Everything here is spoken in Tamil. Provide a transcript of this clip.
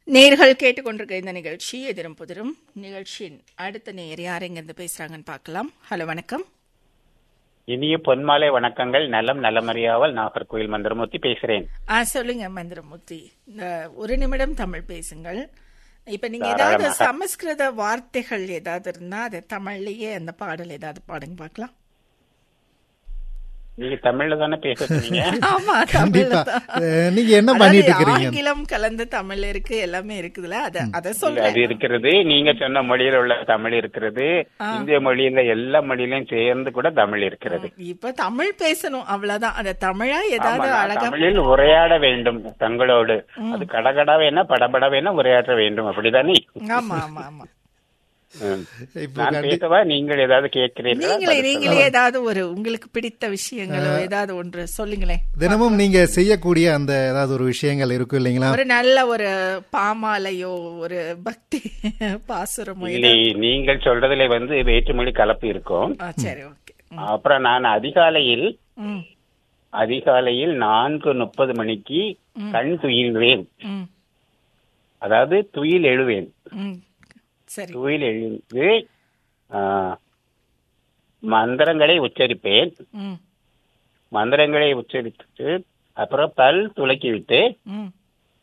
நேர்கள் கேட்டுக்கொண்டிருக்க இந்த நிகழ்ச்சி எதிரும் புதிரும் நிகழ்ச்சியின் அடுத்த நேர் யார் இங்கிருந்து பேசுறாங்கன்னு பார்க்கலாம் ஹலோ வணக்கம் இனிய பொன்மாலை வணக்கங்கள் நலம் நலமறியாவல் நாகர்கோயில் மந்திரமூர்த்தி பேசுறேன் ஆ சொல்லுங்க மந்திரமூர்த்தி இந்த ஒரு நிமிடம் தமிழ் பேசுங்கள் இப்ப நீங்க ஏதாவது சமஸ்கிருத வார்த்தைகள் ஏதாவது இருந்தா அது தமிழ்லயே அந்த பாடல் ஏதாவது பாடுங்க பார்க்கலாம் நீங்க தமிழ்ல தானே பேச சொன்னீங்க ஆமா கண்டிப்பா தமிழ்ல தான். அஹ், நீங்க என்ன அதாவது பண்ணிட்டு இருக்கிறீங்க ஆங்கிலம் கலந்த தமிழ் இருக்கு எல்லாமே இருக்குதுல அத அத இல்ல, சொல்றேன் அது இருக்கிறது நீங்க சொன்ன மொழியில உள்ள தமிழ் இருக்கிறது இந்திய மொழியில எல்லா மொழியிலும் சேர்ந்து கூட தமிழ் இருக்கிறது இப்ப தமிழ் பேசணும் அவ்வளவுதான் அந்த தமிழா ஆமா, ஏதாவது நான் அழகா தமிழில் உரையாட வேண்டும் தங்களோடு அது கடகடா வேணா படபட வேணா உரையாற்ற வேண்டும் அப்படிதானே ஆமா ஆமா ஆமா ம். இப்போ நான் பேசவா நீங்கள் ஏதாவது கேட்கிறீர்களா நீங்களே நீங்களே ஏதாவது ஒரு உங்களுக்கு பிடித்த விஷயங்களோ ஏதாவது ஒன்று சொல்லுங்களேன் தினமும் நீங்க செய்யக்கூடிய அந்த ஏதாவது ஒரு விஷயங்கள் இருக்கும் இல்லைங்களா ஒரு நல்ல ஒரு பாமாலையோ ஒரு பக்தி பாசுரமோ இல்லை நீங்கள் சொல்றதுல வந்து வேற்றுமொழி கலப்பு இருக்கும் ஆ, சரி ஓகே அப்புறம் நான் அதிகாலையில் ம் அதிகாலையில் நான்கு முப்பது மணிக்கு கண் துயில்வேன் ம் அதாவது துயில் எழுவேன் ம் சரி துயில் எழுந்து ஆ, மந்திரங்களை உச்சரிப்பேன் ம் மந்திரங்களை உச்சரித்துட்டு அப்புறம் பல் துலக்கி விட்டு ம்